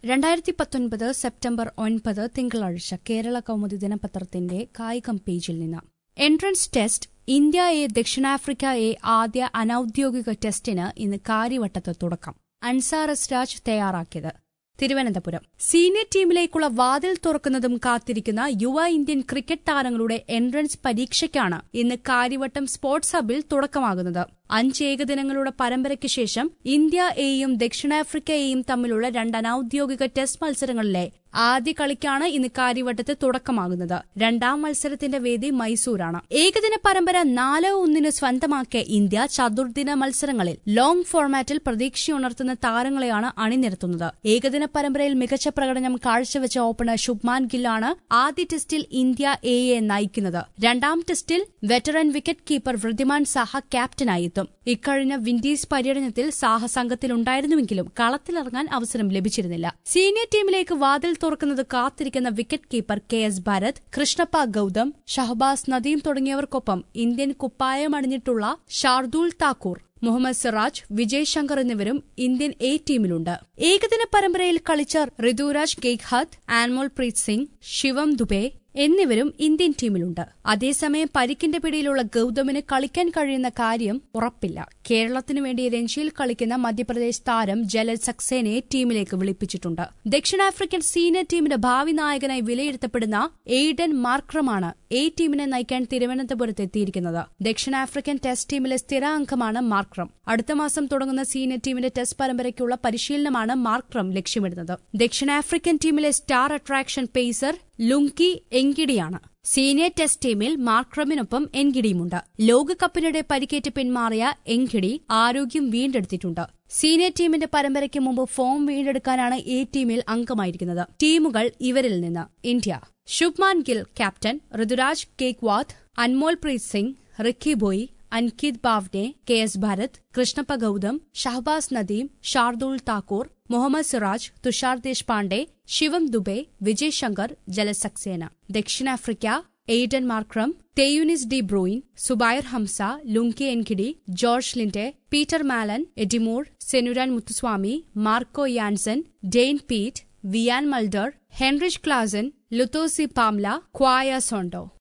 രണ്ടായിരത്തി പത്തൊൻപത് സെപ്റ്റംബർ ഒൻപത് തിങ്കളാഴ്ച കേരള കൗമുദി ദിനപത്രത്തിന്റെ കായികം പേജിൽ നിന്ന് എൻട്രൻസ് ടെസ്റ്റ് ഇന്ത്യ എ ദക്ഷിണാഫ്രിക്ക എ ആദ്യ അനൌദ്യോഗിക ടെസ്റ്റിന് ഇന്ന് കാര്യവട്ടത്ത് തുടക്കം അൻസാർ എസ് രാജ് തയ്യാറാക്കിയത് തിരുവനന്തപുരം സീനിയർ ടീമിലേക്കുള്ള വാതിൽ തുറക്കുന്നതും കാത്തിരിക്കുന്ന യുവ ഇന്ത്യൻ ക്രിക്കറ്റ് താരങ്ങളുടെ എൻട്രൻസ് പരീക്ഷയ്ക്കാണ് ഇന്ന് കാര്യവട്ടം സ്പോർട്സ് ഹബിൽ തുടക്കമാകുന്നത് അഞ്ച് ഏകദിനങ്ങളുടെ പരമ്പരയ്ക്ക് ശേഷം ഇന്ത്യ എയും ദക്ഷിണാഫ്രിക്ക എയും തമ്മിലുള്ള രണ്ട് അനൌദ്യോഗിക ടെസ്റ്റ് മത്സരങ്ങളിലെ ആദ്യ കളിക്കാണ് ഇന്ന് കാര്യവട്ടത്ത് തുടക്കമാകുന്നത് രണ്ടാം മത്സരത്തിന്റെ വേദി മൈസൂരാണ് ഏകദിന പരമ്പര നാല് ഒന്നിന് സ്വന്തമാക്കിയ ഇന്ത്യ ചതുർദിന മത്സരങ്ങളിൽ ലോങ് ഫോർമാറ്റിൽ പ്രതീക്ഷയുണർത്തുന്ന താരങ്ങളെയാണ് അണിനിരത്തുന്നത് ഏകദിന പരമ്പരയിൽ മികച്ച പ്രകടനം കാഴ്ചവെച്ച ഓപ്പണർ ശുഭ്മാൻ ഗില്ലാണ് ആദ്യ ടെസ്റ്റിൽ ഇന്ത്യ എയെ നയിക്കുന്നത് രണ്ടാം ടെസ്റ്റിൽ veteran wicket keeper Wriddhiman Saha ക്യാപ്റ്റനായി എത്തും ഇക്കഴിഞ്ഞ വിൻഡീസ് പര്യടനത്തിൽ സാഹ സംഘത്തിലുണ്ടായിരുന്നുവെങ്കിലും കളത്തിലിറങ്ങാൻ അവസരം ലഭിച്ചിരുന്നില്ല സീനിയർ ടീമിലേക്ക് വാതിൽ തുറക്കുന്നത് കാത്തിരിക്കുന്ന wicket keeper K S Bharat Krishnappa Gowtham Shahbaz Nadeem തുടങ്ങിയവർക്കൊപ്പം ഇന്ത്യൻ കുപ്പായമണിഞ്ഞിട്ടുള്ള ഷാർദുൽ താക്കൂർ മുഹമ്മദ് സിറാജ് വിജയ് ശങ്കർ എന്നിവരും ഇന്ത്യൻ എ ടീമിലുണ്ട് ഏകദിന പരമ്പരയിൽ കളിച്ച ഋതുരാജ് ഗെയ്ഖാത്ത് ആൻമോൾ പ്രീത് സിംഗ് ശിവം ദുബെ എന്നിവരും ഇന്ത്യൻ ടീമിലുണ്ട് അതേസമയം പരിക്കിന്റെ പിടിയിലുള്ള ഗൌതമിന് കളിക്കാൻ കഴിയുന്ന കാര്യം ഉറപ്പില്ല കേരളത്തിനു വേണ്ടി രഞ്ജിയിൽ കളിക്കുന്ന മധ്യപ്രദേശ് താരം ജലൽ സക്സേനയെ ടീമിലേക്ക് വിളിപ്പിച്ചിട്ടുണ്ട് ദക്ഷിണാഫ്രിക്കൻ സീനിയർ ടീമിന്റെ ഭാവി നായകനായി വിലയിരുത്തപ്പെടുന്ന എയ്ഡൻ മാർക്രമാണ് എ ടീമിനെ നയിക്കാൻ തിരുവനന്തപുരത്ത് എത്തിയിരിക്കുന്നത് ദക്ഷിണാഫ്രിക്കൻ ടെസ്റ്റ് ടീമിലെ സ്ഥിര അംഗമാണ് മാർക്രം അടുത്ത മാസം തുടങ്ങുന്ന സീനിയർ ടീമിന്റെ ടെസ്റ്റ് പരമ്പരയ്ക്കുള്ള പരിശീലനമാണ് മാർക്രം ലക്ഷ്യമിടുന്നത് ദക്ഷിണാഫ്രിക്കൻ ടീമിലെ സ്റ്റാർ അട്രാക്ഷൻ പേസർ ലുങ്കി എങ്കിഡിയാണ് സീനിയർ ടെസ്റ്റ് ടീമിൽ മാർക്രമിനൊപ്പം എൻഗിഡിയുമുണ്ട് ലോകകപ്പിനിടെ പരിക്കേറ്റ് പിന്മാറിയ എൻഗിഡി ആരോഗ്യം വീണ്ടെടുത്തിട്ടുണ്ട് സീനിയർ ടീമിന്റെ പരമ്പരയ്ക്ക് മുമ്പ് ഫോം വീണ്ടെടുക്കാനാണ് എ ടീമിൽ അംഗമായിരിക്കുന്നത് ടീമുകൾ ഇവരിൽ നിന്ന് India Shubman Gill captain Ruturaj Gaikwad Anmol Preet Singh Ricky Bhui Ankit Bawne K S Bharat Krishnappa Gowtham Shahbaz Nadeem Shardul Thakur Mohammed Siraj Tushar Deshpande Shivam Dube Vijay Shankar Jalaj Saxena ദക്ഷിണാഫ്രിക്ക Aiden Markram Theunis de Bruyn Zubayr Hamza Lungi Ngidi George Linde Pieter Malan Eddie Moore Senuran Muthusamy Marco Jansen Dane Piedt Wiaan Mulder Heinrich Klaasen Lutho Sipamla Khaya സോണ്ടോ